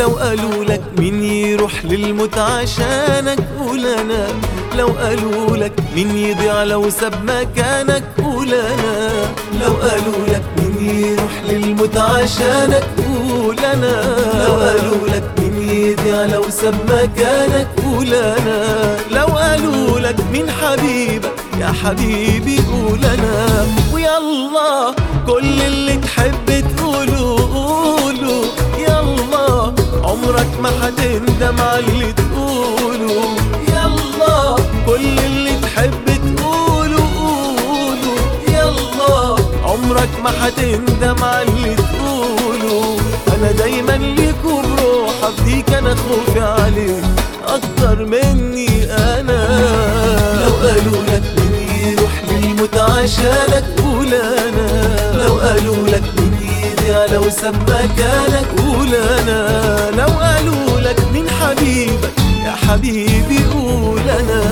لو قالوا لك مين يروح للموت عشانك قول انا لو قالوا لك مين يضيع لو ساب مكانك قول انا لو قالوا لك مين يروح للموت عشانك قول انا لو قالوا لك مين يضيع لو ساب مكانك قول انا لو قالوا لك مين حبيبك يا حبيبي قول انا ويلا كل اللي تحب تقوله قوله يلا عمرك ما هتندم على اللي تقوله يلا كل اللي تحب تقوله قوله يلا عمرك ما هتندم على اللي تقوله انا دايما ليك وبروح افديك انا خوفي عليك اكتر مني انا لو قالوا لك مين يروح للموت عشانك قول انا لو قالوا لك مين يضيع لو ساب مكانك قول انا لو قالوا لك مين حبيبك يا حبيبي قول انا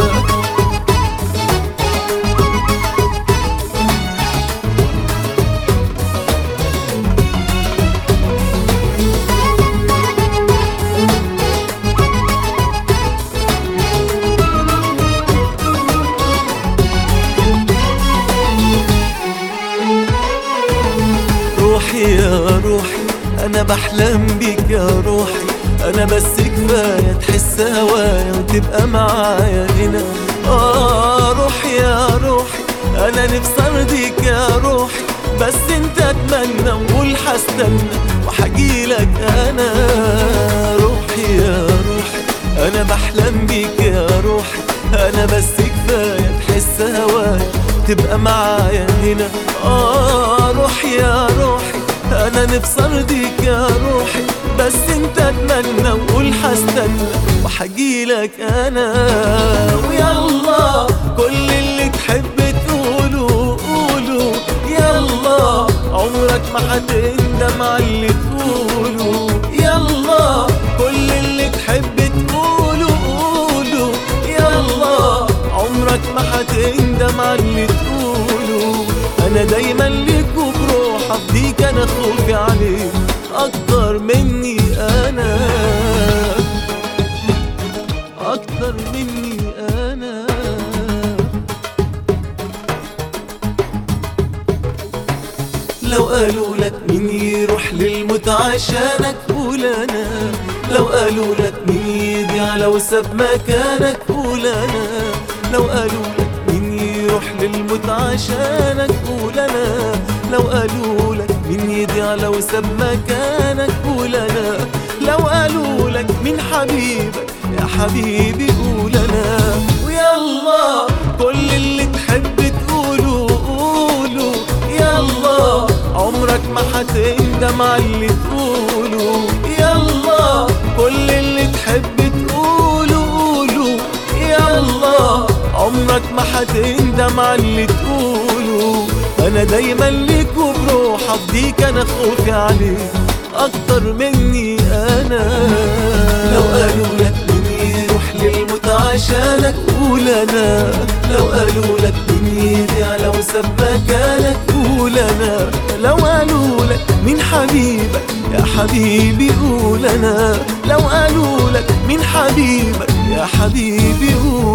روحي يا روحي انا بحلم بيك يا روحي انا بس كفايه تحس هوايا وتبقى معايا هنا اه روحي يا روحي انا نفسي ارضيك يا روحي بس انت اتمنى وقول حستنى وحجيلك انا روحي يا روحي انا بحلم بيك يا روحي انا بس كفايه تحس هوايا تبقى معايا هنا اه روحي يا روحي انا نفسي ارضيك يا روحي بس انت اتمنى وقول حستنى وحجيلك انا ويلا كل اللي تحب تقوله قوله يلا عمرك ما هتندم على اللي تقوله يلا كل اللي تحب تقوله قوله يلا عمرك ما هتندم على اللي تقوله انا دايما ليك وبروح افديك انا خوفي عليك اكتر مني انا اكتر مني انا لو قالوا لك مين يروح للموت عشانك قول انا لو قالوا لك مين يضيع لو ساب مكانك قول انا لو قالوا لك مين يروح للموت عشانك قول انا لو قالوا لك مين يضيع لو ساب مكانك قول انا لو قالوا لك مين حبيبك يا حبيبي قول انا ويلا كل اللي تحب تقوله قوله يلا عمرك ما هتندم على اللي تقوله يلا كل اللي تحب تقوله قوله يلا عمرك ما هتندم على اللي تقوله انا دايما ليك وبروح افديك انا خوفي عليك اكتر مني انا لو قالوا لك مين يروح للموت عشانك قول انا لو قالوا لك مين يضيع لو ساب مكانك قول انا لو قالوا لك مين حبيبك يا حبيبي قول انا لو قالوا لك مين حبيبك يا حبيبي قول